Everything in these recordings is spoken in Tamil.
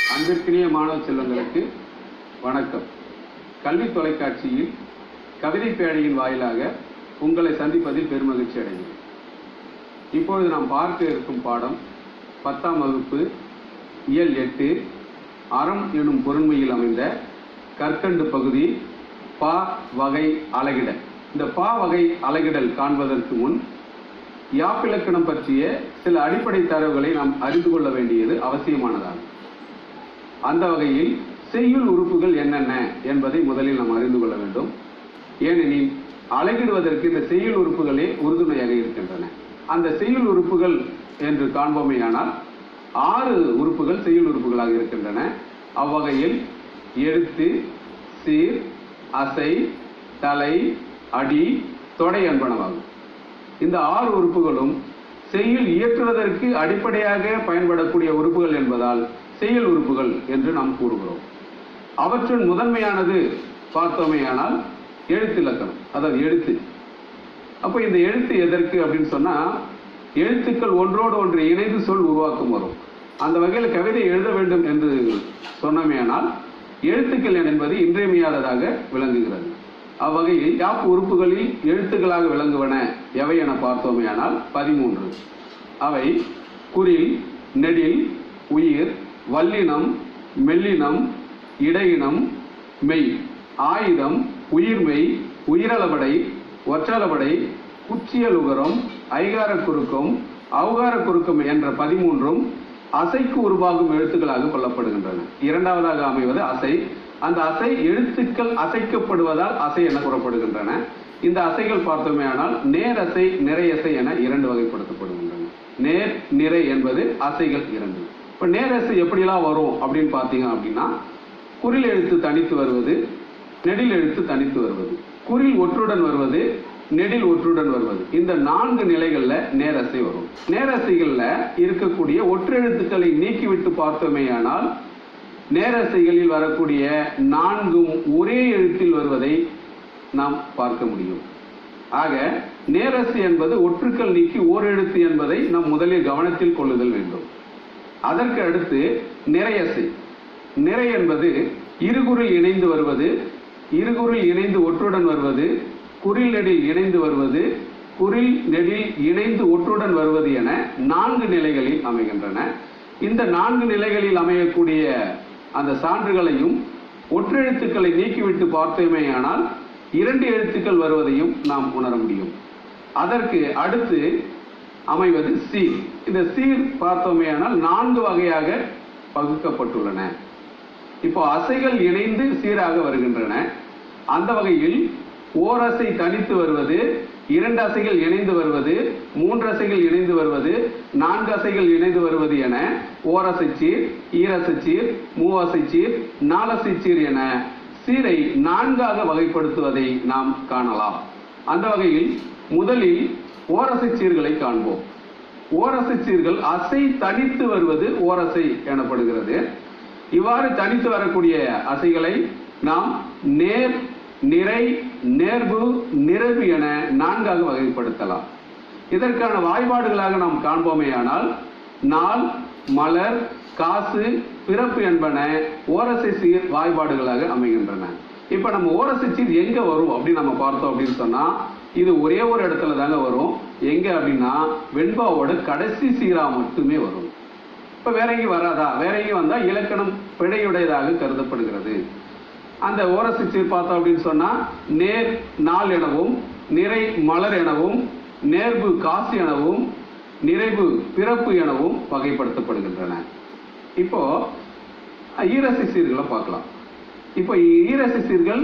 அன்பிற்கினிய மாணவ செல்வங்களுக்கு வணக்கம் கல்வி தொலைக்காட்சியில் கவிதை பேழையின் வாயிலாக உங்களை சந்திப்பதில் பெருமகிழ்ச்சி அடைகிறேன் இப்பொழுது நாம் பார்க்க இருக்கும் பாடம் பத்தாம் வகுப்பு இயல் எட்டு அறம் எனும் பொருண்மையில் அமைந்த கற்கண்டு பகுதி பா வகை அலகிடல் இந்த பா வகை அலகிடல் காண்பதற்கு முன் யாப்பிலக்கணம் பற்றிய சில அடிப்படை தரவுகளை நாம் அறிந்து கொள்ள வேண்டியது அவசியமானதாகும் அந்த வகையில் செய்யுள் உறுப்புகள் என்னென்ன என்பதை முதலில் நாம் அறிந்து கொள்ள வேண்டும் ஏனெனில் அலகிடுவதற்கு இந்த செய்யுள் உறுப்புகளே உறுதுணையாக இருக்கின்றன அந்த செய்யுள் உறுப்புகள் என்று காண்போமேயானால் ஆறு உறுப்புகள் செய்யுள் உறுப்புகளாக இருக்கின்றன அவ்வகையில் எழுத்து சீர் அசை தலை அடி தொடை என்பனவாகும் இந்த ஆறு உறுப்புகளும் செய்யுள் இயற்றுவதற்கு அடிப்படையாக பயன்படக்கூடிய உறுப்புகள் என்பதால் செய்யுள் உறுப்புகள் என்று நாம் கூறுகிறோம் அவற்றின் முதன்மையானது பார்த்தோமேயானால் எழுத்திலக்கணம் அதாவது எழுத்து அப்போ இந்த எழுத்து எதற்கு அப்படின்னு சொன்னா எழுத்துக்கள் ஒன்றோடு ஒன்று இணைந்து சொல் உருவாக்கம் வரும் அந்த வகையில் கவிதை எழுத வேண்டும் என்று சொன்னமேயானால் எழுத்துக்கள் என்பது இன்றியமையாததாக விளங்குகிறது அவ்வகையில் யாப்பு உறுப்புகளில் எழுத்துக்களாக விளங்குவன எவை என பார்த்தோமேயானால் பதிமூன்று அவை குறில் நெடில் உயிர் வல்லினம் மெல்லினம் இடையினம் மெய் ஆயுதம் உயிர்மெய் உயிரளபடை ஒற்றளபடை குச்சியல் உகரம் ஐகார குறுக்கம் அவுகார குறுக்கம் என்ற பதிமூன்றும் அசைக்கு உருவாகும் எழுத்துக்களாக கொள்ளப்படுகின்றன இரண்டாவதாக அமைவது அசை அந்த அசை எழுத்துக்கள் அசைக்கப்படுவதால் அசை என கூறப்படுகின்றன இந்த அசைகள் பார்த்தோமேயானால் நேரசை நிறையசை என இரண்டு வகைப்படுத்தப்படுகின்றன நேர் நிறை என்பது அசைகள் இரண்டு இப்ப நேரசை எப்படிலாம் வரும் அப்படின்னு பார்த்தீங்க அப்படின்னா குறில் எழுத்து தனித்து வருவது நெடில் எழுத்து தனித்து வருவது குறில் ஒற்றுடன் வருவது நெடில் ஒற்றுடன் வருவது இந்த நான்கு நிலைகள்ல நேரசை வரும் நேரசைகள்ல இருக்கக்கூடிய ஒற்றெழுத்துக்களை நீக்கிவிட்டு பார்த்தோமேயானால் நேரசைகளில் வரக்கூடிய நான்கும் ஒரே எழுத்தில் வருவதை நாம் பார்க்க முடியும் ஆக நேரசை என்பது ஒற்றுக்கள் நீக்கி ஓரெழுத்து என்பதை நாம் முதலில் கவனத்தில் கொள்ளுதல் வேண்டும் அதற்கு அடுத்து நிறையசை நிறை என்பது இருகுறில் இணைந்து வருவது இருகுறில் இணைந்து ஒற்றுடன் வருவது குறில் நெடில் இணைந்து வருவது குறில் நெடில் இணைந்து ஒற்றுடன் வருவது என நான்கு நிலைகளில் அமைகின்றன இந்த நான்கு நிலைகளில் அமையக்கூடிய அந்த சான்றுகளையும் ஒற்றெழுத்துக்களை நீக்கிவிட்டு பார்த்தோமேயானால் இரண்டு எழுத்துக்கள் வருவதையும் நாம் உணர முடியும் அதற்கு அடுத்து அமைவது சீர் இந்த சீர் பார்த்தோமேயானால் நான்கு வகையாக பகுக்கப்பட்டுள்ளன இப்போ அசைகள் இணைந்து சீராக வருகின்றன அந்த வகையில் ஓரசை தனித்து வருவது இரண்டு அசைகள் இணைந்து வருவது மூன்று அசைகள் இணைந்து வருவது நான்கு அசைகள் இணைந்து வருவது என ஓரசை சீர் ஈரசை சீர் மூவசை சீர் நாலசை சீர் என சீரை நான்காக வகைப்படுத்துவதை நாம் காணலாம் அந்த வகையில் முதலில் ஓரசை சீர்களை காண்போம் ஓரசை சீர்கள் அசை தனித்து வருவது ஓரசை எனப்படுகிறது இவ்வாறு தனித்து வரக்கூடிய அசைகளை நாம் நேர் நிறை நேர்வு நிறைவு என நான்காக வகைப்படுத்தலாம் இதற்கான வாய்பாடுகளாக நாம் காண்போமேயானால் நாள் மலர் காசு பிறப்பு என்பன ஓரசை சீர் வாய்பாடுகளாக அமைகின்றன இப்ப நம்ம ஓரசை சீர் எங்க வரும் அப்படின்னு நம்ம பார்த்தோம் அப்படின்னு சொன்னா இது ஒரே ஒரு இடத்துல தாங்க வரும் எங்க அப்படின்னா வெண்பாவோட கடைசி சீரா மட்டுமே வரும் இப்ப வேற எங்கேயும் வராதா வேற எங்கேயும் வந்தா இலக்கணம் பிழையுடையதாக கருதப்படுகிறது அந்த ஓரசு சீர் பார்த்தோம் அப்படின்னு சொன்னா நேர் நாள் எனவும் நிறை மலர் எனவும் நேர்வு காசு எனவும் நிறைவு பிறப்பு எனவும் வகைப்படுத்தப்படுகின்றன இப்போ ஈரசை சீர்களை பார்க்கலாம் இப்போ ஈரசை சீர்கள்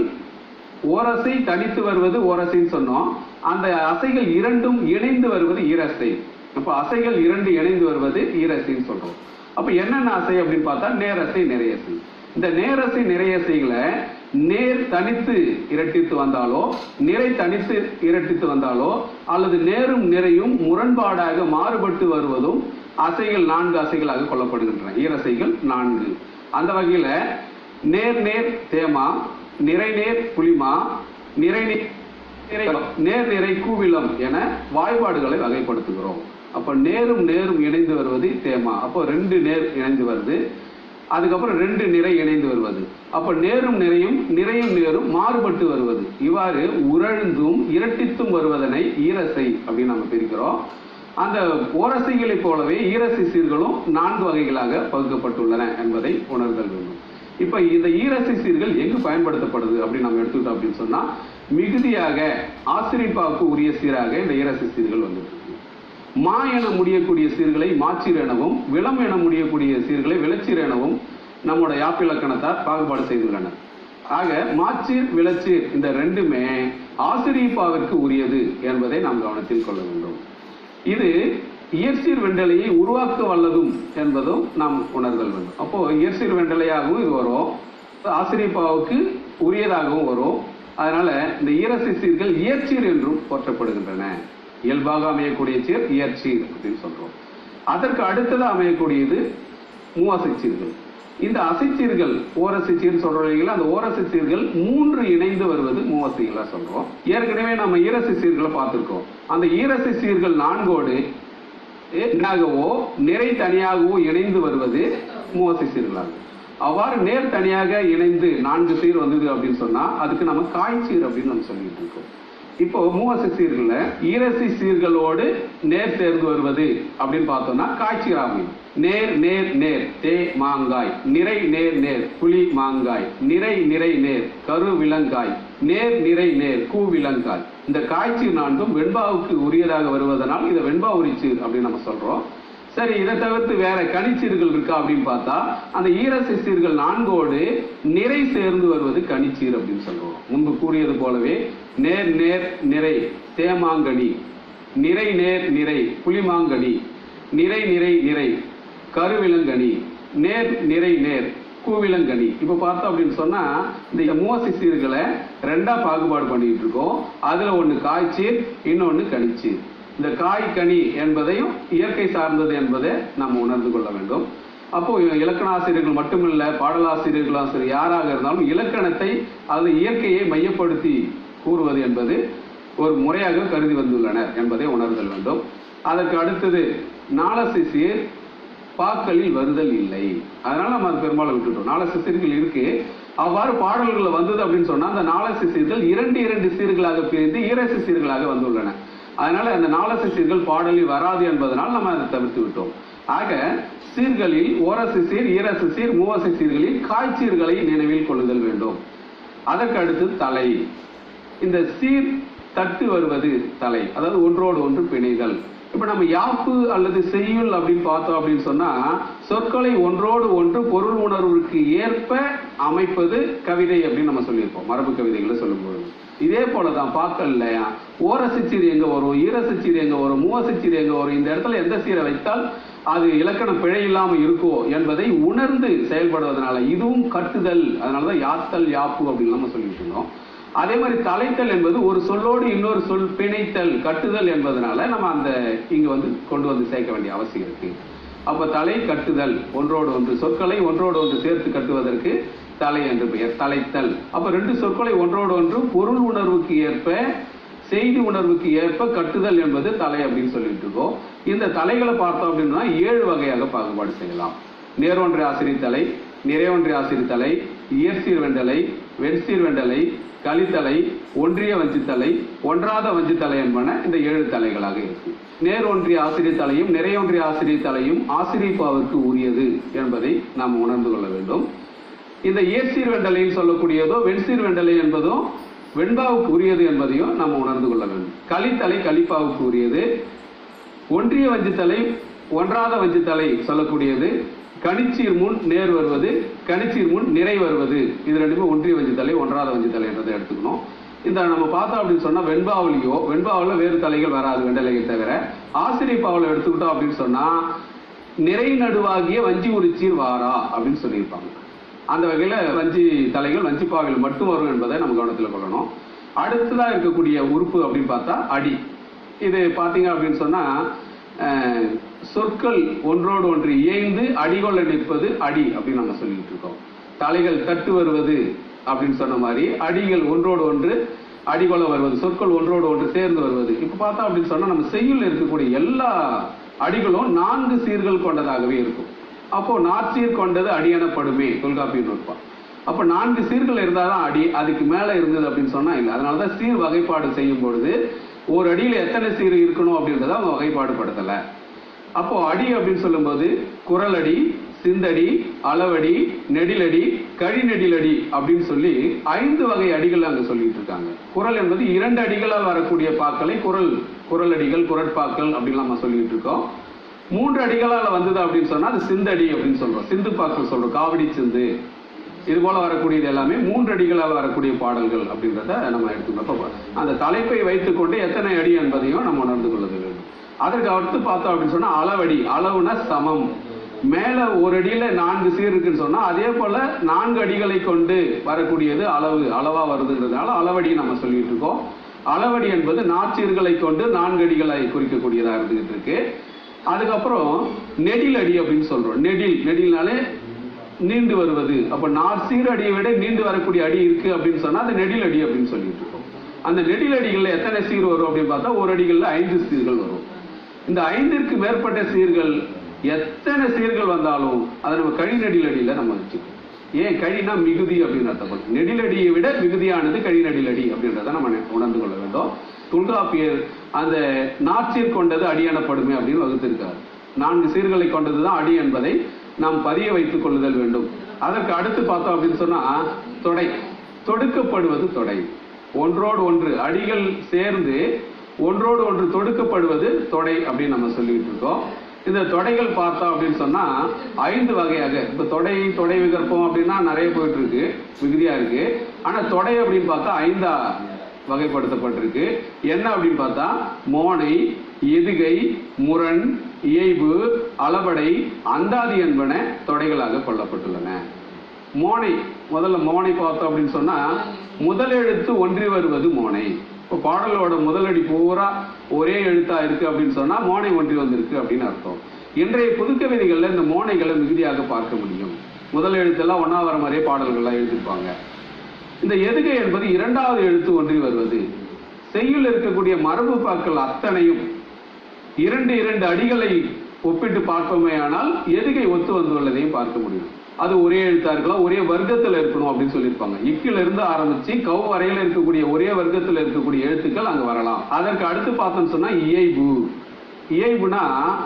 ஓரசை தனித்து வருவது ஓரசைன்னு சொன்னோம் அந்த அசைகள் இரண்டும் இணைந்து வருவது ஈரசை அப்போ அசைகள் இரண்டு இணைந்து வருவது ஈரசைன்னு சொல்றோம் அப்ப என்னென்ன அசை அப்படின்னு பார்த்தா நேரசை நிறையசை இந்த நேரசை நிறையசைகளை நேர் தனித்து இரட்டித்து வந்தாலோ நிறை தனித்து இரட்டித்து வந்தாலோ அல்லது நேரும் நிறையும் முரண்பாடாக மாறுபட்டு வருவதும் அசைகள் நான்கு அசைகளாக கொள்ளப்படுகின்றன ஈரசைகள் நான்கு அந்த வகையில நேர் நேர் தேமா நிறை நேர் புலிமா நிறை நிறை நேர் நிறை கூவிலம் என வாய்பாடுகளை வகைப்படுத்துகிறோம் அப்ப நேரும் நேரும் இணைந்து வருவது தேமா அப்போ ரெண்டு நேர் இணைந்து வருது அதுக்கப்புறம் ரெண்டு நிறை இணைந்து வருவது அப்ப நேரும் நிறையும் நிறையும் நேரும் மாறுபட்டு வருவது இவ்வாறு உரழ்ந்தும் இரட்டித்தும் வருவதனை ஈரசை அப்படின்னு நம்ம பிரிக்கிறோம் அந்த ஓரசைகளைப் போலவே ஈரசை சீர்களும் நான்கு வகைகளாக பகுக்கப்பட்டுள்ளன என்பதை உணர்தல் வேண்டும் இப்ப இந்த ஈரசை சீர்கள் எங்கு பயன்படுத்தப்படுது அப்படின்னு நம்ம எடுத்துக்கிட்டோம் அப்படின்னு சொன்னா மிகுதியாக ஆசிரியப்பாவுக்கு உரிய சீராக இந்த ஈரசை சீர்கள் வந்துட்டு இருக்கு மா என முடியக்கூடிய சீர்களை மாச்சீர் எனவும் விளம் என முடியக்கூடிய சீர்களை விளச்சீர் எனவும் நம்முடைய யாப்பிலக்கணத்தார் பாகுபாடு செய்துள்ளனர் ஆக மாச்சீர் விளச்சீர் இந்த ரெண்டுமே ஆசிரியப்பாவிற்கு உரியது என்பதை நாம் கவனத்தில் கொள்ள வேண்டும் இது இயற்சீர் வெண்டலையை உருவாக்க வல்லதும் என்பதும் நாம் உணர்தல் வேண்டும் அப்போ இயற்சீர் வெண்டலையாகவும் இது வரும் ஆசிரியப்பாவுக்கு உரியதாகவும் வரும் அதனால இந்த ஈரசை சீர்கள் இயற்சீர் என்றும் போற்றப்படுகின்றன இயல்பாக அமையக்கூடிய சீர் இயற்சீர் அப்படின்னு சொல்றோம் அதற்கு அடுத்தது அமையக்கூடியது மூவசைச்சீர்கள் இந்த அசைச்சீர்கள் ஓரசைச்சீர் சொல்றோம் இல்லைங்களா அந்த ஓரசைச்சீர்கள் மூன்று இணைந்து வருவது மூவசைகளா சொல்றோம் ஏற்கனவே நம்ம ஈரசை சீர்களை பார்த்திருக்கோம் அந்த ஈரசை சீர்கள் நான்கோடு என்னாகவோ நிறை தனியாகவோ இணைந்து வருவது மூவசை சீர்களாகும் அவ்வாறு நேர் தனியாக இணைந்து நான்கு சீர் வந்தது அப்படின்னு சொன்னா அதுக்கு நம்ம காய்ச்சீர் அப்படின்னு நம்ம சொல்லிட்டு இருக்கோம் இப்போ மூவசை சீர்கள்ல ஈரசை சீர்களோடு நேர் சேர்ந்து வருவது அப்படின்னு பார்த்தோம்னா காய்ச்சீர் ஆகும் நேர் நேர் நேர் தே மாங்காய் நிறை நேர் நேர் புலி மாங்காய் நிறை நிறை நேர் கரு விலங்காய் நேர் நிறை நேர் கூ விலங்காய் இந்த காய்ச்சீர் நான்கும் வெண்பாவுக்கு உரியதாக வருவதனால் இதை வெண்பா உரிச்சீர் அப்படின்னு நம்ம சொல்றோம் சரி இதை தவிர்த்து வேற கனிச்சீர்கள் இருக்கா அப்படின்னு பார்த்தா அந்த ஈரசை சீர்கள் நான்கோடு நிறை சேர்ந்து வருவது கனிச்சீர் அப்படின்னு சொல்றோம் முன்பு கூறியது போலவே நேர் நேர் நிறை தேமாங்கனி நிறை நேர் நிறை புலிமாங்கனி நிறை நிறை நிறை கருவிலங்கனி நேர் நிறை நேர் கூவிலங்கனி இப்ப பார்த்தோம் அப்படின்னு சொன்னா இந்த மூவசி சீர்களை ரெண்டா பாகுபாடு பண்ணிட்டு இருக்கோம் அதுல ஒண்ணு காய்ச்சீர் இன்னொன்னு கனிச்சீர் இந்த காய் கனி என்பதையும் இயற்கை சார்ந்தது என்பதை நாம் உணர்ந்து கொள்ள வேண்டும் அப்போ இலக்கண ஆசிரியர்கள் மட்டுமில்ல பாடலாசிரியர்களும் சரி யாராக இருந்தாலும் இலக்கணத்தை அது இயற்கையை மையப்படுத்தி கூறுவது என்பது ஒரு முறையாக கருதி வந்துள்ளனர் என்பதை உணர்தல் வேண்டும் அதற்கு அடுத்தது நாளசிசீர் பாக்களில் வருதல் இல்லை அதனால நம்ம அது பெரும்பாலும் விட்டுட்டோம் நாலு சிசீர்கள் இருக்கு அவ்வாறு பாடல்கள் வந்தது அப்படின்னு சொன்னா அந்த நாலு சிசீர்கள் இரண்டு இரண்டு சீர்களாக பிரிந்து ஈரசு சீர்களாக வந்துள்ளன அதனால அந்த நாலசை சீர்கள் பாடலில் வராது என்பதனால் நம்ம அதை தவிர்த்து விட்டோம் ஆக சீர்களில் ஓரசு சீர் ஈரசு சீர் மூவசை சீர்களில் காய்ச்சீர்களை நினைவில் கொள்ளுதல் வேண்டும் அதற்கு அடுத்து தலை இந்த சீர் தட்டு வருவது தலை அதாவது ஒன்றோடு ஒன்று பிணைதல் இப்ப நம்ம யாப்பு அல்லது செய்யுள் அப்படின்னு பார்த்தோம் அப்படின்னு சொன்னா சொற்களை ஒன்றோடு ஒன்று பொருள் உணர்வுக்கு ஏற்ப அமைப்பது கவிதை அப்படின்னு நம்ம சொல்லியிருப்போம் மரபு கவிதைகளை சொல்லும்போது இதே போலதான் பாக்கல்ல ஓரசிச்சீர் எங்க வரும் ஈரசிச்சீர் எங்க வரும் மூவசிச்சீர் எங்க வரும் இந்த இடத்துல எந்த சீரை வைத்தால் அது இலக்கண பிழை இல்லாம இருக்கோ என்பதை உணர்ந்து செயல்படுவதனால இதுவும் கட்டுதல் அதனாலதான் யாத்தல் யாப்பு அப்படின்னு நம்ம சொல்லிட்டு இருந்தோம் அதே மாதிரி தலைத்தல் என்பது ஒரு சொல்லோடு இன்னொரு சொல் பிணைத்தல் கட்டுதல் என்பதனால நம்ம அந்த இங்க வந்து கொண்டு வந்து சேர்க்க வேண்டிய அவசியம் இருக்கு அப்ப தலை கட்டுதல் ஒன்றோடு ஒன்று சொற்களை ஒன்றோடு ஒன்று சேர்த்து கட்டுவதற்கு தலை என்று பெயர் தலைத்தல் அப்ப ரெண்டு சொற்களை ஒன்றோடு ஒன்று பொருள் உணர்வுக்கு ஏற்ப செய்தி உணர்வுக்கு ஏற்ப கட்டுதல் என்பது தலை அப்படின்னு சொல்லிட்டு இருக்கோம் இந்த தலைகளை பார்த்தோம் அப்படின்னா ஏழு வகையாக பாகுபாடு செய்யலாம் நேரொன்றை ஆசிரியர் தலை நிறையொன்றை ஆசிரியர் தலை இயற்சீர் வெண்டலை வெண்சீர் வெண்டலை கலித்தலை ஒன்றிய வஞ்சித்தலை ஒன்றாத வஞ்சித்தலை என்பன இந்த ஏழு தலைகளாக இருக்கு நேர் ஒன்றிய ஆசிரியர் தலையும் நிறையொன்றிய ஆசிரியர் தலையும் ஆசிரியப்பாவிற்கு உரியது என்பதை நாம் உணர்ந்து கொள்ள வேண்டும் இந்த ஏசீர் வெண்டலைன்னு சொல்லக்கூடியதோ வெண்சீர் வெண்டலை என்பதும் வெண்பாவுக்கு உரியது என்பதையும் நாம் உணர்ந்து கொள்ள வேண்டும் கலித்தலை கலிப்பாவுக்கு உரியது ஒன்றிய வஞ்சித்தலை ஒன்றாத வஞ்சித்தலை சொல்லக்கூடியது கணிச்சீர் முன் நேர் வருவது கணிச்சீர் முன் நிறை வருவது இது ரெண்டுமே ஒன்றிய வஞ்சித்தலை ஒன்றாத வஞ்சித்தலை என்றதை எடுத்துக்கணும் இந்த நம்ம பார்த்தோம் அப்படின்னு சொன்னா வெண்பாவிலையோ வெண்பாவில் வேறு தலைகள் வராது வெண்டலைகள் தவிர ஆசிரியர் பாவலை எடுத்துக்கிட்டோம் அப்படின்னு சொன்னா நிறை நடுவாகிய வஞ்சி உரிச்சீர் வாரா அப்படின்னு சொல்லியிருப்பாங்க அந்த வகையில வஞ்சி தலைகள் வஞ்சிப்பாவில் மட்டும் வரும் என்பதை நம்ம கவனத்தில் கொள்ளணும் அடுத்ததா இருக்கக்கூடிய உறுப்பு அப்படின்னு பார்த்தா அடி இது பாத்தீங்க அப்படின்னு சொன்னா அஹ், சொற்கள் ஒன்றோடு ஒன்று இயைந்து அடிகொள்ள நிற்பது அடி அப்படின்னு நம்ம சொல்லிட்டு இருக்கோம் தலைகள் தட்டு வருவது அப்படின்னு சொன்ன மாதிரி அடிகள் ஒன்றோடு ஒன்று அடிகொள்ள வருவது சொற்கள் ஒன்றோடு ஒன்று சேர்ந்து வருவது இப்ப பார்த்தா அப்படின்னு சொன்னா நம்ம செய்யுள் இருக்கக்கூடிய எல்லா அடிகளும் நான்கு சீர்கள் கொண்டதாகவே இருக்கும் அப்போ நாற்சீர் கொண்டது அடி எனப்படுமே தொல்காப்பிய நூற்பா அப்ப நான்கு சீர்கள் இருந்தாதான் அடி அதுக்கு மேல இருந்தது அப்படின்னு சொன்னா இல்லை அதனாலதான் சீர் வகைப்பாடு செய்யும் பொழுது ஒரு அடியில எத்தனை சீர் இருக்கணும் அப்படின்றத அவங்க வகைப்பாடு படுத்தல அப்போ அடி அப்படின்னு சொல்லும்போது குரலடி சிந்தடி அளவடி நெடிலடி கழி நெடிலடி அப்படின்னு சொல்லி ஐந்து வகை அடிகள் அங்க சொல்லிட்டு இருக்காங்க குரல் என்பது இரண்டு அடிகளால் வரக்கூடிய பாக்களை குரல் குரலடிகள் குரட்பாக்கள் அப்படின்னு நம்ம சொல்லிட்டு இருக்கோம் மூன்று அடிகளால் வந்தது அப்படின்னு சொன்னா அது சிந்தடி அப்படின்னு சொல்றோம் சிந்து பாக்கள் சொல்றோம் காவடி சிந்து இது போல வரக்கூடியது எல்லாமே மூன்று அடிகளால் வரக்கூடிய பாடல்கள் அப்படின்றத நம்ம எடுத்துக்கணும் அப்ப அந்த தலைப்பை வைத்துக்கொண்டு எத்தனை அடி என்பதையும் நம்ம உணர்ந்து கொள்ள வேண்டும் அதற்கு அடுத்து பார்த்தோம் அப்படின்னு சொன்னா அளவடி அளவுனா சமம் மேல ஒரு அடியில நான்கு சீர் இருக்குன்னு சொன்னா அதே போல நான்கு அடிகளை கொண்டு வரக்கூடியது அளவு அளவா வருதுன்றதுனால அளவடி நம்ம சொல்லிட்டு இருக்கோம் அளவடி என்பது நாற்சீர்களை கொண்டு நான்கு அடிகளை குறிக்கக்கூடியதா இருந்துகிட்டு இருக்கு அதுக்கப்புறம் நெடில் அடி அப்படின்னு சொல்றோம் நெடில் நெடில்னாலே நீண்டு வருவது அப்ப நாற்சீர் அடியை விட நீண்டு வரக்கூடிய அடி இருக்கு அப்படின்னு சொன்னா அது நெடில் அடி அப்படின்னு சொல்லிட்டு இருக்கோம் அந்த நெடில் அடிகள்ல எத்தனை சீர் வரும் அப்படின்னு பார்த்தா ஒரு அடிகள்ல ஐந்து சீர்கள் வரும் இந்த ஐந்திற்கு மேற்பட்ட சீர்கள் எத்தனை சீர்கள் வந்தாலும் அதை நம்ம கழி நெடில் அடியில நம்ம வச்சுக்கோம் ஏன் கழினா மிகுதி அப்படின்னு அர்த்தப்படும் நெடிலடியை விட மிகுதியானது கழி நெடிலடி அப்படின்றத நம்ம நெ- உணர்ந்து கொள்ள வேண்டும் தொல்காப்பியர் அந்த நாற்சீர் கொண்டது அடி எனப்படுமே அப்படின்னு வகுத்திருக்கார் நான்கு சீர்களை கொண்டதுதான் அடி என்பதை நாம் பதிய வைத்துக் கொள்ளுதல் வேண்டும் அதற்கு அடுத்து பார்த்தோம் அப்படின்னு சொன்னா தொடை தொடுக்கப்படுவது தொடை ஒன்றோடு ஒன்று அடிகள் சேர்ந்து ஒன்றோடு ஒன்று தொடுக்கப்படுவது தொடை அப்படின்னு நம்ம சொல்லிட்டு இருக்கோம் இந்த தொடைகள் பார்த்தோம் அப்படின்னு சொன்னா ஐந்து வகையாக இப்ப தொடை தொடை விகற்பம் அப்படின்னா நிறைய போயிட்டு இருக்கு மிகுதியா இருக்கு ஆனா தொடை அப்படின்னு பார்த்தா ஐந்தா வகைப்படுத்தப்பட்டிருக்கு என்ன அப்படின்னு பார்த்தா மோனை எதுகை முரண் இயைபு அளபடை அந்தாதி என்பன தொடைகளாக கொள்ளப்பட்டுள்ளன மோனை முதல்ல மோனை பார்த்தோம் அப்படின்னு சொன்னா முதல் எழுத்து ஒன்றி வருவது மோனை இப்போ பாடலோட முதலடி பூரா ஒரே எழுத்தா இருக்கு அப்படின்னு சொன்னா மோனை ஒன்றி வந்திருக்கு அப்படின்னு அர்த்தம் இன்றைய புதுக்கவிதைகள்ல இந்த மோனைகளை மிகுதியாக பார்க்க முடியும் முதல் எழுத்தெல்லாம் ஒன்னா வர மாதிரியே பாடல்கள்லாம் எழுதியிருப்பாங்க இந்த எதுகை என்பது இரண்டாவது எழுத்து ஒன்றி வருவது செய்யுள் இருக்கக்கூடிய மரபு பாக்கள் அத்தனையும் இரண்டு இரண்டு அடிகளை ஒப்பிட்டு பார்ப்போமேயானால் எதுகை ஒத்து வந்துள்ளதையும் பார்க்க முடியும் அது ஒரே எழுத்தா இருக்கலாம் ஒரே வர்க்கத்துல இருக்கணும் அப்படின்னு சொல்லியிருப்பாங்க இக்கில இருந்து ஆரம்பிச்சு கவ் வரையில இருக்கக்கூடிய ஒரே வர்க்கத்துல இருக்கக்கூடிய எழுத்துக்கள் அங்க வரலாம் அதற்கு அடுத்து பார்த்தோம்னு சொன்னா இயைபு இயைபுனா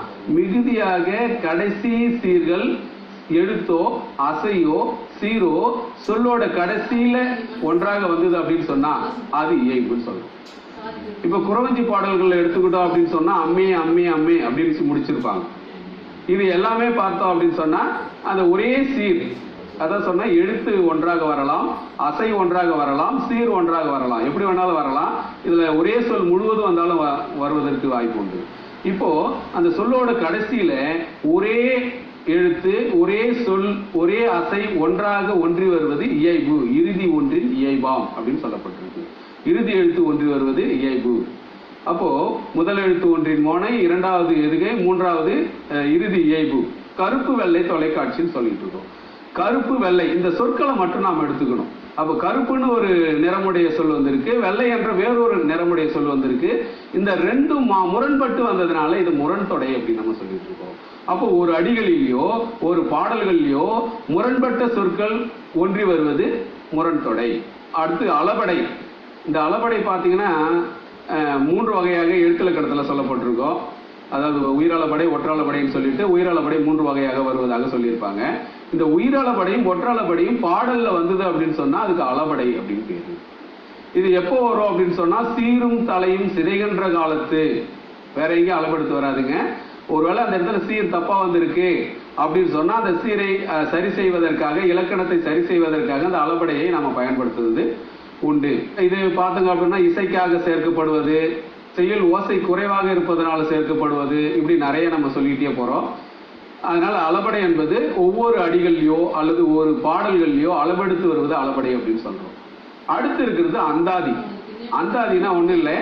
மிகுதியாக கடைசி சீர்கள் எழுத்தோ அசையோ சீரோ சொல்லோட கடைசியில ஒன்றாக வந்தது அப்படின்னு சொன்னா அது இயைபுன்னு சொல்லணும் இப்ப குறவஞ்சி பாடல்கள் எடுத்துக்கிட்டோம் அப்படின்னு சொன்னா அம்மே அம்மே அம்மே அப்படின்னு சொல்லி முடிச்சிருப்பாங்க இது எல்லாமே பார்த்தோம் அப்படின்னு சொன்னா அந்த ஒரே சீர் அதான் சொன்னா எழுத்து ஒன்றாக வரலாம் அசை ஒன்றாக வரலாம் சீர் ஒன்றாக வரலாம் எப்படி வேணாலும் வரலாம் இதுல ஒரே சொல் முழுவதும் வந்தாலும் வ- வருவதற்கு வாய்ப்பு உண்டு இப்போ அந்த சொல்லோட கடைசியில ஒரே எழுத்து ஒரே சொல் ஒரே அசை ஒன்றாக ஒன்றி வருவது இயைபு இறுதி ஒன்றின் இயைபாம் அப்படின்னு சொல்லப்பட்டிருக்கு இறுதி எழுத்து ஒன்றி வருவது இயைபு அப்போ முதல் எழுத்து ஒன்றின் மோனை இரண்டாவது எதுகை மூன்றாவது அஹ், இறுதி இயைபு கருப்பு வெள்ளை தொலைக்காட்சின்னு சொல்லிட்டு இருக்கோம் கருப்பு வெள்ளை இந்த சொற்களை மட்டும் நாம் எடுத்துக்கணும் அப்போ கருப்புன்னு ஒரு நிறமுடைய சொல் வந்திருக்கு வெள்ளை என்ற வேறொரு நிறமுடைய சொல் வந்திருக்கு இந்த ரெண்டும் மா- முரண்பட்டு வந்ததுனால இது முரண்தொடை அப்படின்னு நம்ம சொல்லிட்டு இருக்கோம் அப்போ ஒரு அடிகளிலேயோ ஒரு பாடல்களிலேயோ முரண்பட்ட சொற்கள் ஒன்றி வருவது முரண்தொடை அடுத்து அளபடை இந்த அளபடை பார்த்தீங்கன்னா அஹ், மூன்று வகையாக எழுத்துலக்கணத்துல சொல்லப்பட்டிருக்கோம் அதாவது உயிராளப்படை ஒற்றாளப்படைன்னு சொல்லிட்டு உயிராளப்படை மூன்று வகையாக வருவதாக சொல்லியிருப்பாங்க இந்த உயிராளப்படையும் ஒற்றாளப்படையும் பாடல்ல வந்தது அப்படின்னு சொன்னா அதுக்கு அளபடை அப்படின்னு பேரு இது எப்போ வரும் அப்படின்னு சொன்னா சீரும் தலையும் சிதைகின்ற காலத்து வேற எங்கேயும் அளபடுத்து வராதுங்க ஒருவேளை அந்த இடத்துல சீர் தப்பா வந்திருக்கு அப்படின்னு சொன்னா அந்த சீரை அஹ், சரி செய்வதற்காக இலக்கணத்தை சரி செய்வதற்காக அந்த அளபடையை நம்ம பயன்படுத்துவது உண்டு இது பார்த்தோங்க அப்படின்னா இசைக்காக சேர்க்கப்படுவது செயல் ஓசை குறைவாக இருப்பதனால சேர்க்கப்படுவது இப்படி நிறைய நம்ம சொல்லிட்டே போறோம் அதனால அளபடை என்பது ஒவ்வொரு அடிகள்லயோ அல்லது ஒரு பாடல்கள்லயோ அளவெடுத்து வருவது அளபடை அப்படின்னு சொல்றோம் அடுத்து இருக்கிறது அந்தாதி அந்தாதினா ஒண்ணும் இல்லை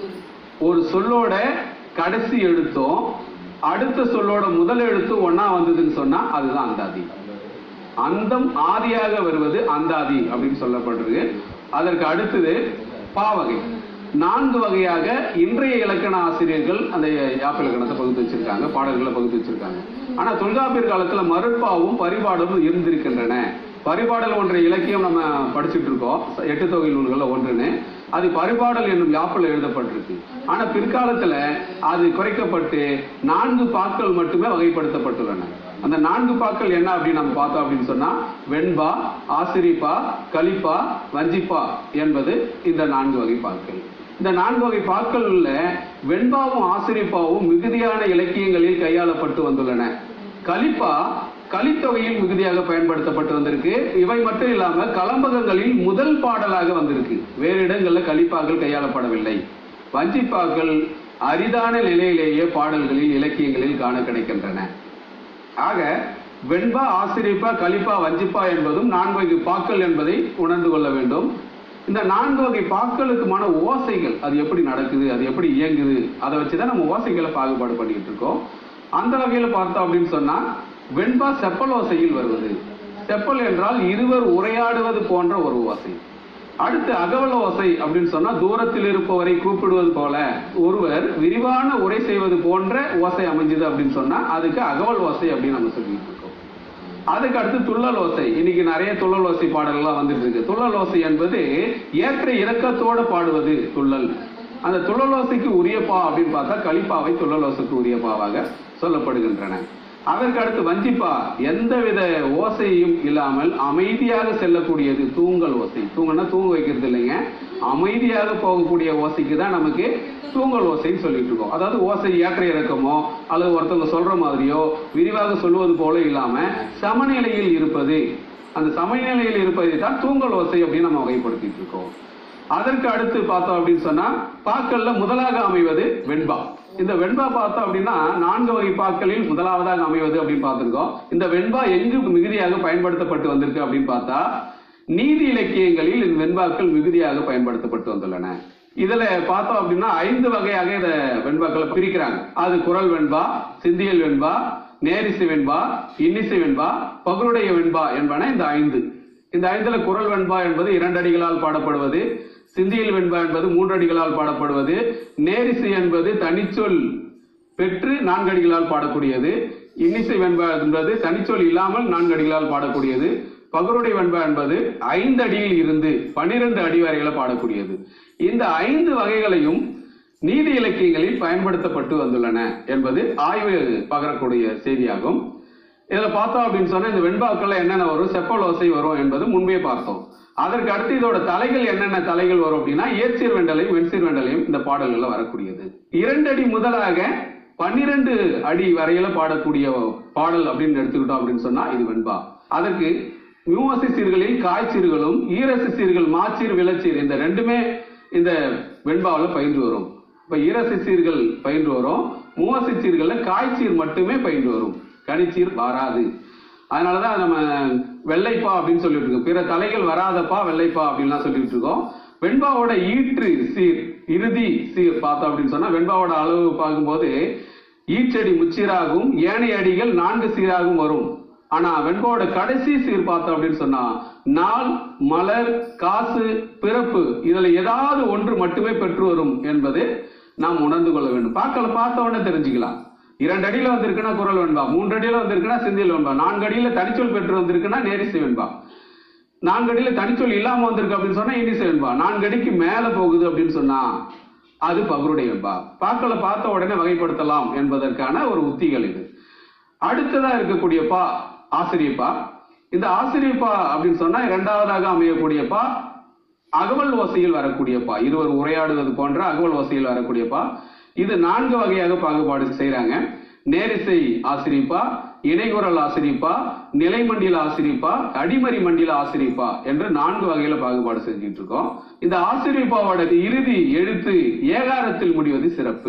ஒரு சொல்லோட கடைசி எழுத்தும் அடுத்த சொல்லோட முதல் எழுத்து ஒண்ணா வந்ததுன்னு சொன்னா அதுதான் அந்தாதி அந்தம் ஆதியாக வருவது அந்தாதி அப்படின்னு சொல்லப்படுறது அதற்கு அடுத்தது பாவகை நான்கு வகையாக இன்றைய இலக்கண ஆசிரியர்கள் அந்த யாப்பு இலக்கணத்தை பகுத்து வச்சிருக்காங்க பாடல்களை பகுத்து வச்சிருக்காங்க ஆனா தொல்காப்பியர் காலத்துல மறுப்பாவும் பரிபாடலும் இருந்திருக்கின்றன பரிபாடல் ஒன்ற இலக்கியம் நம்ம படிச்சுட்டு இருக்கோம் எட்டு தொகை நூல்கள்ல ஒன்றுன்னு அது பரிபாடல் என்னும் யாப்பில் எழுதப்பட்டிருக்கு ஆனா பிற்காலத்துல அது குறைக்கப்பட்டு நான்கு பாக்கள் மட்டுமே வகைப்படுத்தப்பட்டுள்ளன அந்த நான்கு பாக்கள் என்ன அப்படின்னு நம்ம பார்த்தோம் அப்படின்னு சொன்னா வெண்பா ஆசிரிப்பா கலிப்பா வஞ்சிப்பா என்பது இந்த நான்கு வகை பாக்கள் இந்த நான்கு வகை பாக்களில் வெண்பாவும் ஆசிரிப்பாவும் மிகுதியான இலக்கியங்களில் கையாளப்பட்டு வந்துள்ளன கலிப்பா கலித்தொகையில் மிகுதியாக பயன்படுத்தப்பட்டு வந்திருக்கு இவை மட்டும் இல்லாம கலம்பகங்களில் முதல் பாடலாக வந்திருக்கு வேறு இடங்கள்ல கலிப்பாக்கள் கையாளப்படவில்லை வஞ்சிப்பாக்கள் அரிதான நிலையிலேயே பாடல்களில் இலக்கியங்களில் காண கிடைக்கின்றன ஆக வெண்பா ஆசிரியப்பா கலிப்பா வஞ்சிப்பா என்பதும் நான்கு வகை பாக்கள் என்பதை உணர்ந்து கொள்ள வேண்டும் இந்த நான்கு வகை பாக்களுக்குமான ஓசைகள் அது எப்படி நடக்குது அது எப்படி இயங்குது அதை வச்சுதான் நம்ம ஓசைகளை பாகுபாடு பண்ணிட்டு இருக்கோம் அந்த வகையில பார்த்தோம் அப்படின்னு சொன்னா வெண்பா செப்பல் ஓசையில் வருவது செப்பல் என்றால் இருவர் உரையாடுவது போன்ற ஒரு ஓசை அடுத்து அகவல ஓசை அப்படின்னு சொன்னா தூரத்தில் இருப்பவரை கூப்பிடுவது போல ஒருவர் விரிவான உரை செய்வது போன்ற ஓசை அமைஞ்சது அப்படின்னு சொன்னா அதுக்கு அகவல் ஓசை அப்படின்னு நம்ம சொல்லிட்டு இருக்கோம் அதுக்கு அடுத்து துள்ளல் ஓசை இன்னைக்கு நிறைய துள்ளல் ஓசை பாடல்கள்லாம் வந்துட்டு இருக்கு துள்ளல் ஓசை என்பது ஏற்ற இறக்கத்தோட பாடுவது துள்ளல் அந்த துள்ளல் ஓசைக்கு உரிய பா அப்படின்னு பார்த்தா கலிப்பாவை துள்ளல் ஓசைக்கு உரிய பாவாக சொல்லப்படுகின்றன அதற்கு அடுத்து வஞ்சிப்பா எந்தவித ஓசையும் இல்லாமல் அமைதியாக செல்லக்கூடியது தூங்கல் ஓசை தூங்கனா தூங்க வைக்கிறது இல்லைங்க அமைதியாக போகக்கூடிய ஓசைக்கு தான் நமக்கு தூங்கல் ஓசைன்னு சொல்லிட்டு இருக்கோம் அதாவது ஓசை ஏற்ற இறக்கமோ அல்லது ஒருத்தவங்க சொல்ற மாதிரியோ விரிவாக சொல்வது போல இல்லாம சமநிலையில் இருப்பது அந்த சமநிலையில் இருப்பதை தான் தூங்கல் ஓசை அப்படின்னு நம்ம வகைப்படுத்திட்டு இருக்கோம் அதற்கு அடுத்து பார்த்தோம் அப்படின்னு சொன்னா பாக்கள்ல முதலாக அமைவது வெண்பா இந்த வெண்பா பார்த்தோம் அப்படின்னா நான்கு வகை பாக்களில் முதலாவதாக அமைவது அப்படின்னு பார்த்திருக்கோம் இந்த வெண்பா எங்கு மிகுதியாக பயன்படுத்தப்பட்டு வந்திருக்கு அப்படின்னு பார்த்தா நீதி இலக்கியங்களில் இந்த வெண்பாக்கள் மிகுதியாக பயன்படுத்தப்பட்டு வந்துள்ளன இதுல பார்த்தோம் அப்படின்னா ஐந்து வகையாக இத வெண்பாக்களை பிரிக்கிறாங்க அது குரல் வெண்பா சிந்தியல் வெண்பா நேரிசை வெண்பா இன்னிசை வெண்பா பகருடைய வெண்பா என்பன இந்த ஐந்து இந்த ஐந்துல குரல் வெண்பா என்பது இரண்டு அடிகளால் பாடப்படுவது சிந்தியல் வெண்பா என்பது மூன்றடிகளால் பாடப்படுவது நேரிசை என்பது தனிச்சொல் பெற்று நான்கடிகளால் பாடக்கூடியது இன்னிசை வெண்பா என்பது தனிச்சொல் இல்லாமல் நான்கடிகளால் பாடக்கூடியது பகருடைய வெண்பா என்பது ஐந்து அடியில் இருந்து பன்னிரண்டு அடி வரைகளை பாடக்கூடியது இந்த ஐந்து வகைகளையும் நீதி இலக்கியங்களில் பயன்படுத்தப்பட்டு வந்துள்ளன என்பது ஆய்வு பகரக்கூடிய செய்தியாகும் இதுல பார்த்தோம் அப்படின்னு சொன்னா இந்த வெண்பாக்கள்ல என்னென்ன வரும் செப்பல் ஓசை வரும் என்பது முன்பே பார்த்தோம் அதற்கு அடுத்து இதோட தலைகள் என்னென்ன தலைகள் வரும் அப்படின்னா ஏற்சீர் வெண்டலையும் வெண்சீர் வெண்டலையும் இந்த பாடல்கள்ல வரக்கூடியது இரண்டு அடி முதலாக பன்னிரண்டு அடி வரையில பாடக்கூடிய பாடல் அப்படின்னு எடுத்துக்கிட்டோம் அப்படின்னு சொன்னா இது வெண்பா அதற்கு மியூவசி சீர்களில் காய்ச்சீர்களும் ஈரசி சீர்கள் மாச்சீர் விளச்சீர் இந்த ரெண்டுமே இந்த வெண்பாவில் பயின்று வரும் இப்ப ஈரசி சீர்கள் பயின்று வரும் மூவசி சீர்கள்ல காய்ச்சீர் மட்டுமே பயின்று வரும் கனிச்சீர் வராது அதனாலதான் நம்ம வெள்ளைப்பா அப்படின்னு சொல்லிட்டு இருக்கோம் பிற தலைகள் வராதப்பா வெள்ளைப்பா அப்படின்லாம் சொல்லிட்டு இருக்கோம் வெண்பாவோட ஈற்று சீர் இறுதி சீர் பார்த்தோம் அப்படின்னு சொன்னா வெண்பாவோட அளவு பார்க்கும்போது ஈச்சடி முச்சீராகும் ஏனைய அடிகள் நான்கு சீராகவும் வரும் ஆனா வெண்பாவோட கடைசி சீர் பார்த்தோம் அப்படின்னு சொன்னா நாள் மலர் காசு பிறப்பு இதுல ஏதாவது ஒன்று மட்டுமே பெற்று வரும் என்பது நாம் உணர்ந்து கொள்ள வேண்டும் பார்க்கல பார்த்த உடனே தெரிஞ்சுக்கலாம் இரண்டு அடியில வந்திருக்குன்னா குரல் வெண்பா மூன்று அடியில வந்திருக்குன்னா செந்தில் வெண்பா நான்கு அடியில தனிச்சொல் பெற்று வந்திருக்குன்னா நேரிசை வெண்பா நான்கு அடியில தனிச்சொல் இல்லாம வந்திருக்கு அப்படின்னு சொன்னா இனிசை வெண்பா நான்கு அடிக்கு மேல போகுது அப்படின்னு சொன்னா அது பகருடைய வெண்பா பாக்களை பார்த்த உடனே வகைப்படுத்தலாம் என்பதற்கான ஒரு உத்திகள் இது அடுத்ததா இருக்கக்கூடிய பா ஆசிரியப்பா இந்த ஆசிரியப்பா அப்படின்னு சொன்னா இரண்டாவதாக அமையக்கூடியப்பா அகவல் ஓசையில் வரக்கூடியப்பா இருவர் உரையாடுவது போன்ற அகவல் ஓசையில் வரக்கூடியப்பா இது நான்கு வகையாக பாகுபாடு செய்றாங்க நேரிசை ஆசிரிப்பா இணைகுரல் ஆசிரிப்பா நிலைமண்டில ஆசிரிப்பா அடிமறி மண்டில ஆசிரிப்பா என்று நான்கு வகையில பாகுபாடு செஞ்சுட்டு இருக்கோம் இந்த ஆசிரியப்பாவோட இறுதி எழுத்து ஏகாரத்தில் முடிவது சிறப்பு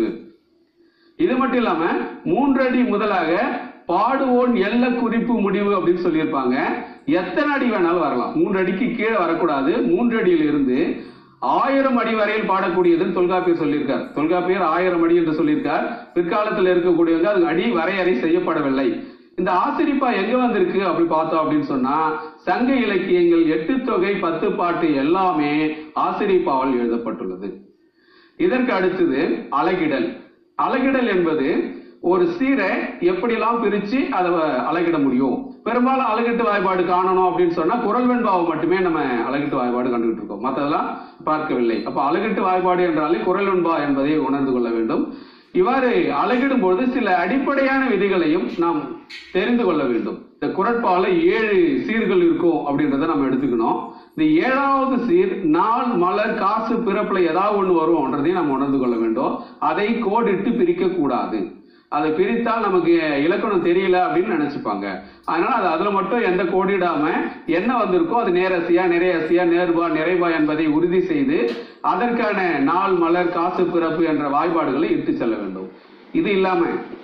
இது மட்டும் இல்லாம மூன்றடி முதலாக பாடுவோன் எல்ல குறிப்பு முடிவு அப்படின்னு சொல்லியிருப்பாங்க எத்தனை அடி வேணாலும் வரலாம் மூன்று அடிக்கு கீழே வரக்கூடாது மூன்று அடியில் இருந்து ஆயிரம் அடி வரையில் பாடக்கூடியதுன்னு தொல்காப்பியர் சொல்லியிருக்கார் தொல்காப்பியர் ஆயிரம் அடி என்று சொல்லியிருக்கார் பிற்காலத்தில் இருக்கக்கூடியவங்க அது அடி வரையறை செய்யப்படவில்லை இந்த ஆசிரிப்பா எங்க வந்திருக்கு அப்படி பார்த்தோம் அப்படின்னு சொன்னா சங்க இலக்கியங்கள் எட்டு தொகை பத்து பாட்டு எல்லாமே ஆசிரிப்பாவால் எழுதப்பட்டுள்ளது இதற்கு அடுத்தது அலகிடல் அலகிடல் என்பது ஒரு சீரை எப்படியெல்லாம் பிரிச்சு அதை அலகிட முடியும் பெரும்பாலும் அலகிட்டு வாய்ப்பாடு காணணும் அப்படின்னு சொன்னா குரல் வெண்பாவை மட்டுமே நம்ம அலகிட்டு வாய்ப்பாடு கண்டுகிட்டு இருக்கோம் மற்றதெல்லாம் பார்க்கவில்லை அப்ப அலகிட்டு வாய்ப்பாடு என்றாலே குரல் வெண்பா என்பதை உணர்ந்து கொள்ள வேண்டும் இவ்வாறு அலகிடும் பொழுது சில அடிப்படையான விதிகளையும் நாம் தெரிந்து கொள்ள வேண்டும் இந்த குரட்பால ஏழு சீர்கள் இருக்கும் அப்படின்றத நம்ம எடுத்துக்கணும் இந்த ஏழாவது சீர் நாள் மலர் காசு பிறப்புல ஏதாவது ஒண்ணு வரும்ன்றதையும் நம்ம உணர்ந்து கொள்ள வேண்டும் அதை கோடிட்டு பிரிக்க கூடாது அதை பிரித்தால் நமக்கு இலக்கணம் தெரியல அப்படின்னு நினைச்சுப்பாங்க அதனால அது அதுல மட்டும் எந்த கோடிடாம என்ன வந்திருக்கோ அது நேரசியா நிறையசியா நேர்பா நிறைபா என்பதை உறுதி செய்து அதற்கான நாள் மலர் காசு பிறப்பு என்ற வாய்ப்பாடுகளை இட்டு செல்ல வேண்டும் இது இல்லாம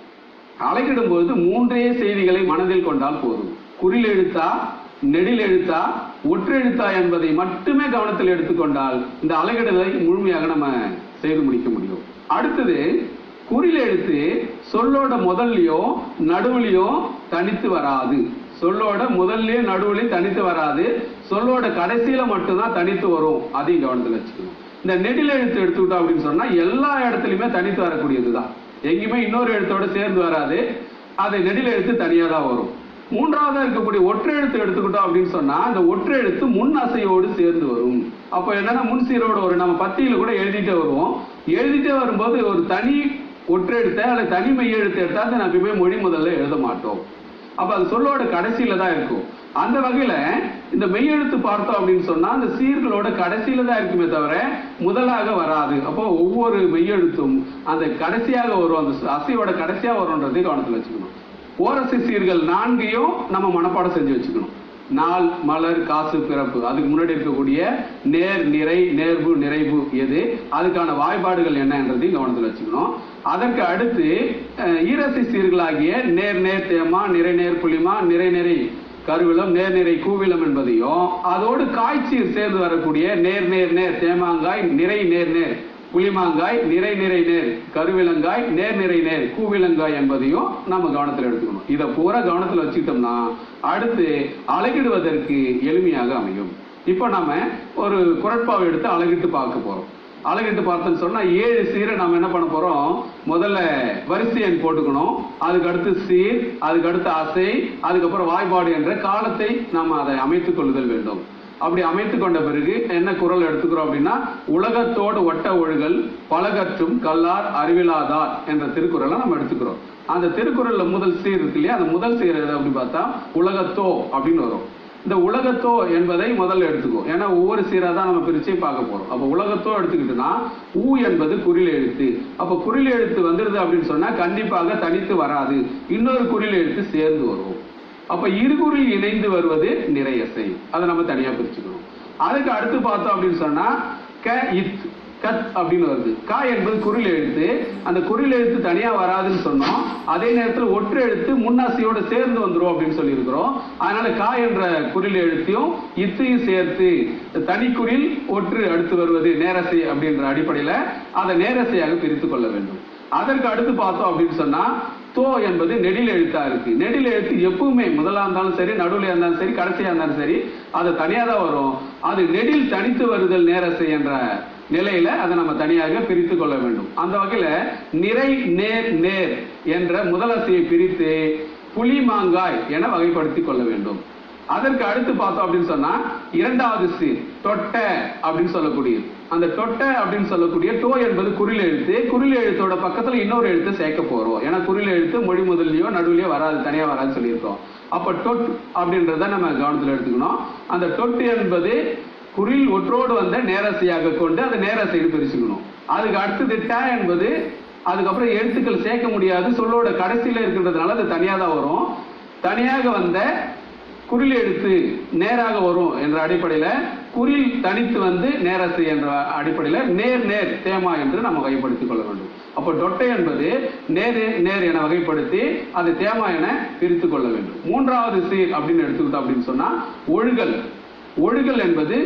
அலகிடும் போது மூன்றே செய்திகளை மனதில் கொண்டால் போதும் குறில் எழுத்தா நெடில் எழுத்தா ஒற்றெழுத்தா என்பதை மட்டுமே கவனத்தில் எடுத்துக்கொண்டால் இந்த அலகிடலை முழுமையாக நம்ம செய்து முடிக்க முடியும் அடுத்தது குறில் எழுத்து சொல்லோட முதல்லயோ நடுவுலயோ தனித்து வராது சொல்லோட முதல்லயும் நடுவுலயும் தனித்து வராது சொல்லோட கடைசியில மட்டும்தான் தனித்து வரும் அதையும் கவனத்தில் வச்சுக்கணும் இந்த நெடில் எழுத்து எடுத்துக்கிட்டோம் அப்படின்னு சொன்னா எல்லா இடத்துலயுமே தனித்து வரக்கூடியதுதான் எங்கேயுமே இன்னொரு எழுத்தோட சேர்ந்து வராது அது நெடில் எழுத்து தனியா தான் வரும் மூன்றாவதா இருக்கக்கூடிய ஒற்றை எழுத்து எடுத்துக்கிட்டோம் அப்படின்னு சொன்னா அந்த ஒற்றை எழுத்து முன் அசையோடு சேர்ந்து வரும் அப்ப என்னன்னா முன் சீரோடு வரும் நம்ம பத்தியில கூட எழுதிட்டே வருவோம் எழுதிட்டே வரும்போது ஒரு தனி ஒற்றை எழுத்த அல்லது தனி மெய் எழுத்து எடுத்தா அதை நம்ம எப்பயுமே மொழி முதல்ல எழுத மாட்டோம் அப்ப அது சொல்லோட கடைசியில தான் இருக்கும் அந்த வகையில இந்த மெய்யெழுத்து பார்த்தோம் அப்படின்னு சொன்னா அந்த சீர்களோட கடைசியில தான் இருக்குமே தவிர முதலாக வராது அப்போ ஒவ்வொரு மெய்யெழுத்தும் அந்த கடைசியாக வரும் அந்த அசையோட கடைசியா வரும்ன்றதை கவனத்தில் வச்சுக்கணும் ஓரசை சீர்கள் நான்கையும் நம்ம மனப்பாடம் செஞ்சு வச்சுக்கணும் நாள் மலர் காசு பிறப்பு அதுக்கு முன்னாடி இருக்கக்கூடிய நேர் நிறை நேர்வு நிறைவு எது அதுக்கான வாய்ப்பாடுகள் என்ன என்றதையும் கவனத்தில் வச்சுக்கணும் அதற்கு அடுத்து அஹ், ஈரசை சீர்களாகிய நேர் நேர் தேமா நிறை நேர் புளிமா நிறை நிறை கருவிலம் நேர் நிறை கூவிலம் என்பதையும் அதோடு காய்ச்சீர் சேர்ந்து வரக்கூடிய நேர் நேர் நேர் தேமாங்காய் நிறை நேர் நேர் புளிமாங்காய் நிறை நிறை நேர் கருவிலங்காய் நேர் நிறை நேர் கூவிலங்காய் என்பதையும் நம்ம கவனத்தில் எடுத்துக்கணும் இதை பூரா கவனத்தில் வச்சுக்கிட்டோம்னா அடுத்து அழகிடுவதற்கு எளிமையாக அமையும் இப்போ நாம ஒரு குரட்பாவை எடுத்து அழகிட்டு பார்க்க போறோம் அழகிட்டு பார்த்தோம்னு சொன்னா ஏழு சீரை நம்ம என்ன பண்ண போறோம் முதல்ல வரிசை எண் போட்டுக்கணும் அதுக்கு அடுத்து சீர் அதுக்கு அடுத்து அசை அதுக்கப்புறம் வாய்ப்பாடு என்ற காலத்தை நாம அதை அமைத்துக் கொள்ளுதல் வேண்டும் அப்படி அமைத்துக் கொண்ட பிறகு என்ன குரல் எடுத்துக்கிறோம் அப்படின்னா உலகத்தோடு ஒட்ட ஒழுகல் பலகற்றும் கல்லார் அறிவிலாதார் என்ற திருக்குறளை நம்ம எடுத்துக்கிறோம் அந்த திருக்குறள்ல முதல் சீர் இருக்கு இல்லையா அந்த முதல் சீர் எது அப்படின்னு பார்த்தா உலகத்தோ அப்படின்னு வரும் இந்த உலகத்தோ என்பதை முதல்ல எடுத்துக்கோ ஏன்னா ஒவ்வொரு சீரா தான் நம்ம பிரிச்சே பார்க்க போறோம் அப்ப உலகத்தோ எடுத்துக்கிட்டோம்னா ஊ என்பது குறில் எழுத்து அப்ப குறில் எழுத்து வந்துடுது அப்படின்னு சொன்னா கண்டிப்பாக தனித்து வராது இன்னொரு குறில் எழுத்து சேர்ந்து வரும் அப்ப இருகுறில் இணைந்து வருவது நிறையசை அதை நம்ம தனியா பிரிச்சுக்கணும் அதுக்கு அடுத்து பார்த்தோம் அப்படின்னு சொன்னா க இத் கத் அப்படின்னு வருது கா என்பது குறில் எழுத்து அந்த குறில் எழுத்து தனியா வராதுன்னு சொன்னோம் அதே நேரத்தில் ஒற்று எழுத்து முன்னாசியோட சேர்ந்து வந்துரும் அப்படின்னு சொல்லியிருக்கிறோம் அதனால கா என்ற குறில் எழுத்தையும் இத்தையும் சேர்த்து தனிக்குறில் ஒற்று அடுத்து வருவது நேரசை அப்படின்ற அடிப்படையில அதை நேரசையாக பிரித்து கொள்ள வேண்டும் அதற்கு அடுத்து பார்த்தோம் அப்படின்னு சொன்னா தோ என்பது நெடில் எழுத்தா இருக்கு நெடில் எழுத்து எப்பவுமே முதலா இருந்தாலும் சரி நடுவில் இருந்தாலும் சரி கடைசியா இருந்தாலும் சரி அது தனியா தான் வரும் அது நெடில் தனித்து வருதல் நேரசை என்ற நிலையில அதை நம்ம தனியாக பிரித்து கொள்ள வேண்டும் அந்த வகையில நிறை நேர் நேர் என்ற முதலசையை பிரித்து புலி மாங்காய் என வகைப்படுத்திக் கொள்ள வேண்டும் அதற்கு அடுத்து பார்த்தோம் அப்படின்னு சொன்னா இரண்டாவது சீர் தொட்ட அப்படின்னு சொல்லக்கூடியது அந்த தொட்ட அப்படின்னு சொல்லக்கூடிய டோ என்பது குறில் எழுத்து குறில் எழுத்தோட பக்கத்துல இன்னொரு எழுத்து சேர்க்க போறோம் ஏன்னா குறில் எழுத்து மொழி முதல்லயோ நடுவுலயோ வராது தனியா வராது சொல்லியிருக்கோம் அப்ப டொட் அப்படின்றத நம்ம கவனத்துல எடுத்துக்கணும் அந்த டொட் என்பது குறில் ஒற்றோடு வந்த நேரசையாக கொண்டு அந்த நேரசைன்னு பிரிச்சுக்கணும் அதுக்கு அடுத்தது ட என்பது அதுக்கப்புறம் எழுத்துக்கள் சேர்க்க முடியாது சொல்லோட கடைசியில இருக்கின்றதுனால அது தனியா தான் வரும் தனியாக வந்த குறில் எழுத்து நேராக வரும் என்ற அடிப்படையில குறில் தனித்து வந்து நேரசை என்ற அடிப்படையில நேர் நேர் தேமா என்று நம்ம வகைப்படுத்திக் கொள்ள வேண்டும் அப்போ டொட்டை என்பது நேர் நேர் என வகைப்படுத்தி அது தேமா என பிரித்துக் கொள்ள வேண்டும் மூன்றாவது சீர் அப்படின்னு எடுத்துக்கிட்டோம் அப்படின்னு சொன்னா ஒழுகல் ஒழுகல் என்பது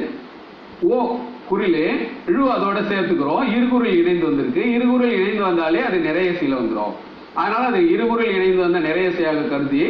ஓ குறிலே இழு அதோட சேர்த்துக்கிறோம் இருகுறில் இணைந்து வந்திருக்கு இருகுறில் இணைந்து வந்தாலே அது நிறைய சீல வந்துடும் அதனால அது இருகுறில் இணைந்து வந்த நிறைய செய்யாக கருதி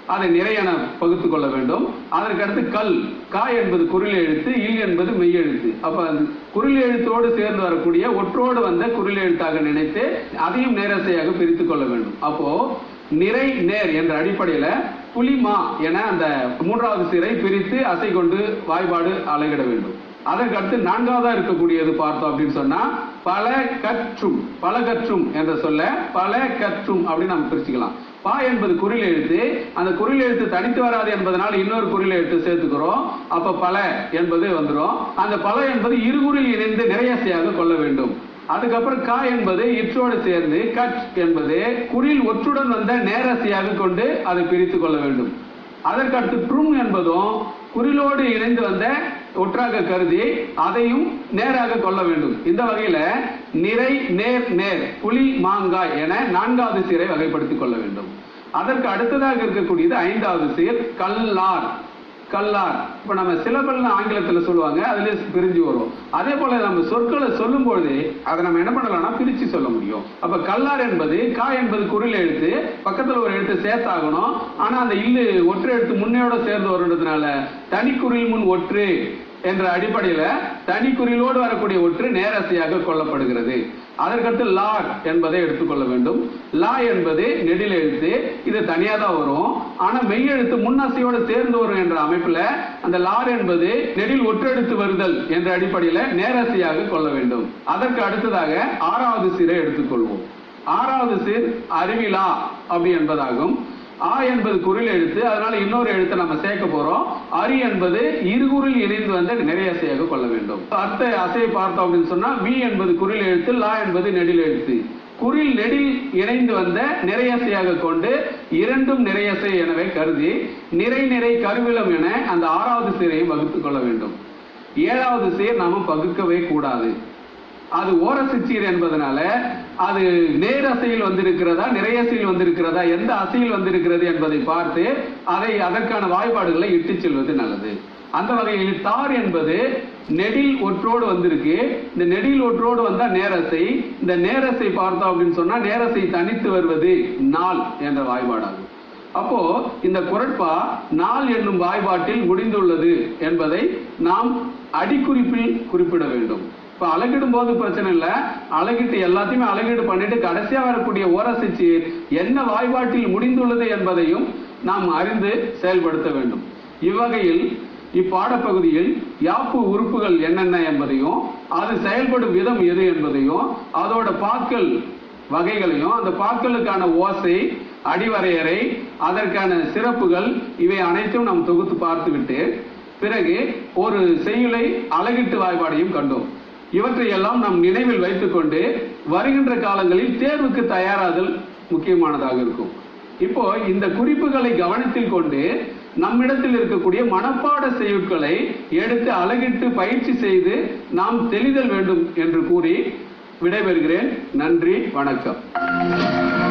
அதை நிறையென பகுத்து கொள்ள வேண்டும் அதற்கடுத்து கல் கா என்பது குறில் எழுத்து இல் என்பது மெய் எழுத்து அப்ப அந்த குறில் எழுத்தோடு சேர்ந்து வரக்கூடிய ஒற்றோடு வந்த குறில் எழுத்தாக நினைத்து அதையும் நேரசையாக பிரித்துக் கொள்ள வேண்டும் அப்போ நிறை நேர் என்ற அடிப்படையில புலிமா என அந்த மூன்றாவது சீரை பிரித்து அசை கொண்டு வாய்பாடு அலகிட வேண்டும் அதற்கு அடுத்து நான்காவதா இருக்கக்கூடியது பார்த்தோம் அப்படின்னு சொன்னா பல கற்றும் பல கற்றும் என்ற சொல்ல பல கற்றும் அப்படின்னு நம்ம பிரிச்சுக்கலாம் பா என்பது குறில் எழுத்து அந்த குறில் எழுத்து தனித்து வராது என்பதனால் இன்னொரு குறில் எழுத்து சேர்த்துக்கிறோம் அப்ப பல என்பது வந்துடும் அந்த பல என்பது இருகுறில் இணைந்து நிறையசையாக கொள்ள வேண்டும் அதுக்கப்புறம் கா என்பது இற்றோடு சேர்ந்து கட் என்பது குறில் ஒற்றுடன் வந்த நேரசையாக கொண்டு அதை பிரித்து கொள்ள வேண்டும் அதற்கடுத்து ட்ரும் என்பதும் குறிலோடு இணைந்து வந்த ஒற்றாக கருதி அதையும் நேராக கொள்ள வேண்டும் இந்த வகையில நிறை நேர் நேர் புலி மாங்காய் என நான்காவது சீரை வகைப்படுத்திக் கொள்ள வேண்டும் அதற்கு அடுத்ததாக இருக்கக்கூடியது ஐந்தாவது சீர் கல்லார் கல்லார் இப்ப நம்ம சிலபல்னு ஆங்கிலத்துல சொல்லுவாங்க அதுல பிரிஞ்சு வரும் அதே போல நம்ம சொற்களை சொல்லும் பொழுது அதை நம்ம என்ன பண்ணலாம்னா பிரிச்சு சொல்ல முடியும் அப்ப கல்லார் என்பது கா என்பது குரில் எழுத்து பக்கத்துல ஒரு எழுத்து சேர்த்தாகணும் ஆனா அந்த இல்லு ஒற்றை எழுத்து முன்னையோட சேர்ந்து வருன்றதுனால தனி குறில் முன் ஒற்று என்ற அடிப்படையில தனி குறிலோடு வரக்கூடிய ஒற்று நேரசையாக கொள்ளப்படுகிறது அதற்கடுத்து லார் என்பதை எடுத்துக்கொள்ள வேண்டும் லா என்பது நெடில் எழுத்து இது தனியா தான் வரும் ஆனா மெய் எழுத்து முன்னசையோடு சேர்ந்து வரும் என்ற அமைப்புல அந்த லார் என்பது நெடில் ஒற்றெடுத்து வருதல் என்ற அடிப்படையில நேரசையாக கொள்ள வேண்டும் அதற்கு அடுத்ததாக ஆறாவது சீரை எடுத்துக்கொள்வோம் ஆறாவது சீர் அறிவிலா அப்படி என்பதாகும் ஆ என்பது குரில் எழுத்து அதனால இன்னொரு எழுத்தை நம்ம சேர்க்க போறோம் அரி என்பது இருகுறில் இணைந்து வந்த நிறையசையாக கொள்ள வேண்டும் அடுத்த அசையை பார்த்தோம் அப்படின்னு சொன்னா வி என்பது குரில் எழுத்து லா என்பது நெடில் எழுத்து குறில் நெடில் இணைந்து வந்த நிறையசையாக கொண்டு இரண்டும் நிறையசை எனவே கருதி நிறை நிறை கருவிலம் என அந்த ஆறாவது சீரையும் வகுத்துக் கொள்ள வேண்டும் ஏழாவது சீர் நாம பகுக்கவே கூடாது அது ஓரசிச்சீர் என்பதனால அது நேர் அசையில் வந்திருக்கிறதா நிறைய அசையில் வந்திருக்கிறதா எந்த அசையில் வந்திருக்கிறது என்பதை பார்த்து அதை அதற்கான வாய்ப்பாடுகளை இட்டுச் செல்வது நல்லது அந்த வகையில் தார் என்பது நெடில் ஒற்றோடு வந்திருக்கு இந்த நெடில் ஒற்றோடு வந்தா நேரசை இந்த நேரசை பார்த்தோம் அப்படின்னு சொன்னா நேரசை தனித்து வருவது நாள் என்ற வாய்ப்பாடாகும் அப்போ இந்த குரட்பா நாள் என்னும் வாய்பாட்டில் முடிந்துள்ளது என்பதை நாம் அடிக்குறிப்பில் குறிப்பிட வேண்டும் இப்ப அழகிடும் போது பிரச்சனை இல்ல அழகிட்டு எல்லாத்தையுமே அழகீடு பண்ணிட்டு கடைசியா வரக்கூடிய ஓரசிச்சு என்ன வாய்பாட்டில் முடிந்துள்ளது என்பதையும் நாம் அறிந்து செயல்படுத்த வேண்டும் இவ்வகையில் இப்பாடப்பகுதியில் யாப்பு உறுப்புகள் என்னென்ன என்பதையும் அது செயல்படும் விதம் எது என்பதையும் அதோட பாக்கள் வகைகளையும் அந்த பாக்களுக்கான ஓசை அடிவரையறை அதற்கான சிறப்புகள் இவை அனைத்தும் நாம் தொகுத்து பார்த்துவிட்டு பிறகு ஒரு செய்யுளை அழகிட்டு வாய்ப்பாடையும் கண்டோம் இவற்றை எல்லாம் நாம் நினைவில் வைத்துக்கொண்டு வருகின்ற காலங்களில் தேர்வுக்கு தயாராதல் முக்கியமானதாக இருக்கும் இப்போ இந்த குறிப்புகளை கவனத்தில் கொண்டு நம்மிடத்தில் இருக்கக்கூடிய மனப்பாட செய்யுட்களை எடுத்து அழகிட்டு பயிற்சி செய்து நாம் தெளிதல் வேண்டும் என்று கூறி விடைபெறுகிறேன் நன்றி வணக்கம்